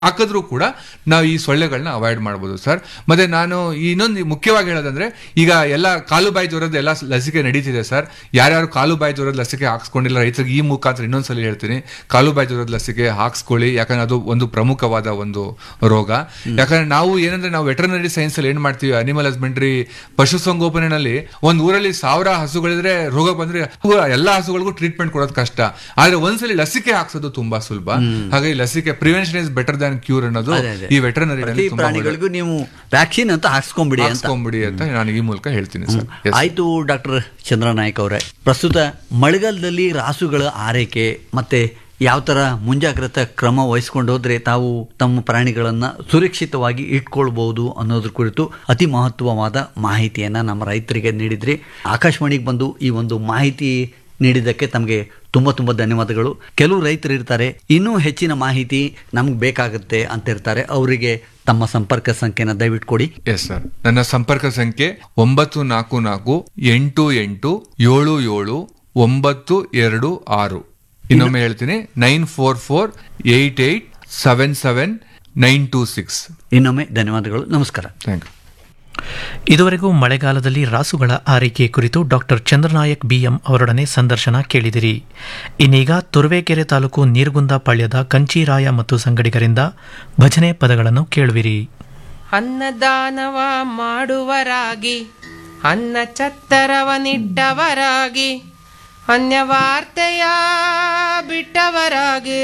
ಹಾಕಿದ್ರೂ ಕೂಡ ನಾವು ಈ ಸೊಳ್ಳೆಗಳನ್ನ ಅವಾಯ್ಡ್ ಮಾಡ್ಬೋದು ಸರ್ ಮತ್ತೆ ನಾನು ಇನ್ನೊಂದು ಮುಖ್ಯವಾಗಿ ಹೇಳೋದಂದ್ರೆ ಈಗ ಎಲ್ಲ ಕಾಲು ಬಾಯಿ ಜ್ವರದ ಎಲ್ಲ ಲಸಿಕೆ ನಡೀತಿದೆ ಸರ್ ಯಾರ್ಯಾರು ಕಾಲು ಬಾಯಿ ಜ್ವರದ ಲಸಿಕೆ ಹಾಕ್ಸ್ಕೊಂಡಿಲ್ಲ ರೈತರಿಗೆ ಈ ಮುಖಾಂತರ ಇನ್ನೊಂದ್ಸಲ ಹೇಳ್ತೀನಿ ಕಾಲು ಬಾಯಿ ಜ್ವರದ ಲಸಿಕೆ ಹಾಕ್ಸ್ಕೊಳ್ಳಿ ಯಾಕಂದ್ರೆ ಅದು ಒಂದು ಪ್ರಮುಖವಾದ ಒಂದು ರೋಗ ಯಾಕಂದ್ರೆ ನಾವು ಏನಂದ್ರೆ ನಾವು ವೆಟರ್ನರಿ ಸೈನ್ಸ್ ಅಲ್ಲಿ ಏನ್ ಮಾಡ್ತೀವಿ ಅನಿಮಲ್ ಹಸ್ಬೆಂಡ್ರಿ ಪಶುಸಂಗೋಪನೆಯಲ್ಲಿ ಒಂದ್ ಊರಲ್ಲಿ ಸಾವಿರ ಹಸುಗಳಿದ್ರೆ ರೋಗ ಬಂದ್ರೆ ಎಲ್ಲಾ ಹಸುಗಳಿಗೂ ಟ್ರೀಟ್ಮೆಂಟ್ ಕೊಡೋದು ಕಷ್ಟ ಆದ್ರೆ ಒಂದ್ಸಲಿ ಲಸಿಕೆ ಹಾಕ್ಸೋದು ತುಂಬಾ ಸುಲಭ ಹಾಗಾಗಿ ಲಸಿಕೆ prevention is better than cure ಅನ್ನೋದು ಅದೇ, ಅದೇ. ಈ ವೆಟರ್ನರಿ ಪ್ರತಿ ಪ್ರಾಣಿಗಳಿಗೂ ನೀವು ವ್ಯಾಕ್ಸಿನ್ ಅಂತ ಹಾಕ್ಸ್ಕೊಂಬಿಡಿ ಅಂತ ಹಾಕ್ಸ್ಕೊಂಬಿಡಿ ಅಂತ ನಾನು ಈ ಮೂಲಕ ಹೇಳ್ತೀನಿ ಸರ್ Yes. ಆಯ್ತು ಡಾಕ್ಟರ್ ಚಂದ್ರನಾಯಕ್ ಅವರೇ ಪ್ರಸ್ತುತ ಮಳೆಗಾಲದಲ್ಲಿ ರಾಸುಗಳ ಆರೈಕೆ ಮತ್ತೆ ಯಾವ ಥರ ಮುಂಜಾಗ್ರತಾ ಕ್ರಮ ವಹಿಸ್ಕೊಂಡು ಹೋದ್ರೆ ತಾವು ತಮ್ಮ ಪ್ರಾಣಿಗಳನ್ನು ಸುರಕ್ಷಿತವಾಗಿ ಇಟ್ಕೊಳ್ಬಹುದು ಅನ್ನೋದ್ರ ಕುರಿತು ಅತಿ ಮಹತ್ವವಾದ ಮಾಹಿತಿಯನ್ನು ನಮ್ಮ ರೈತರಿಗೆ ನೀಡಿದ್ರಿ ಆಕಾಶವಾಣಿಗೆ ಬಂದು ಈ ಒಂದು ಮಾಹಿತಿ ನೀಡಿದ್ದಕ್ಕೆ ತಮಗೆ ತುಂಬ ತುಂಬ ಧನ್ಯವಾದಗಳು ಕೆಲವು ರೈತರು ಇರ್ತಾರೆ ಇನ್ನೂ ಹೆಚ್ಚಿನ ಮಾಹಿತಿ ನಮ್ಗೆ ಬೇಕಾಗುತ್ತೆ ಅಂತ ಇರ್ತಾರೆ ಅವರಿಗೆ ತಮ್ಮ ಸಂಪರ್ಕ ಸಂಖ್ಯೆನ ದಯವಿಟ್ಟು ಕೊಡಿ ಎಸ್ ಸರ್ ನನ್ನ ಸಂಪರ್ಕ ಸಂಖ್ಯೆ ಒಂಬತ್ತು ನಾಲ್ಕು ನಾಲ್ಕು ಎಂಟು ಎಂಟು ಏಳು ಏಳು ಒಂಬತ್ತು ಎರಡು ಆರು ಇನ್ನೊಮ್ಮೆ ಹೇಳ್ತೀನಿ nine four four eight eight seven seven nine two six ಇನ್ನೊಮ್ಮೆ ಧನ್ಯವಾದಗಳು ನಮಸ್ಕಾರ ಥ್ಯಾಂಕ್ ಯು ಇದುವರೆಗೂ ಮಳೆಗಾಲದಲ್ಲಿ ರಾಸುಗಳ ಆರೈಕೆ ಕುರಿತು ಡಾಕ್ಟರ್ ಚಂದ್ರನಾಯಕ್ ಬಿಎಂ ಅವರೊಡನೆ ಸಂದರ್ಶನ ಕೇಳಿದಿರಿ ಇನ್ನೀಗ ತುರುವೇಕೆರೆ ತಾಲೂಕು ನೀರ್ಗುಂದ ಪಾಳ್ಯದ ಕಂಚೀರಾಯ ಮತ್ತು ಸಂಗಡಿಗರಿಂದ ಭಜನೆ ಪದಗಳನ್ನು ಕೇಳುವಿರಿ ಅನ್ನದಾನವ ಮಾಡುವರಾಗಿ ಅನ್ನ ಛತ್ತರವನಿಟ್ಟವರಾಗಿ ಅನ್ಯವಾರ್ತೆಯ ಬಿಟ್ಟವರಾಗಿ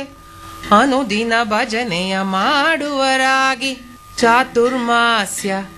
ಅನುದಿನ ಭಜನೆಯ ಮಾಡುವರಾಗಿ ಚಾತುರ್ಮಾಸ್ಯ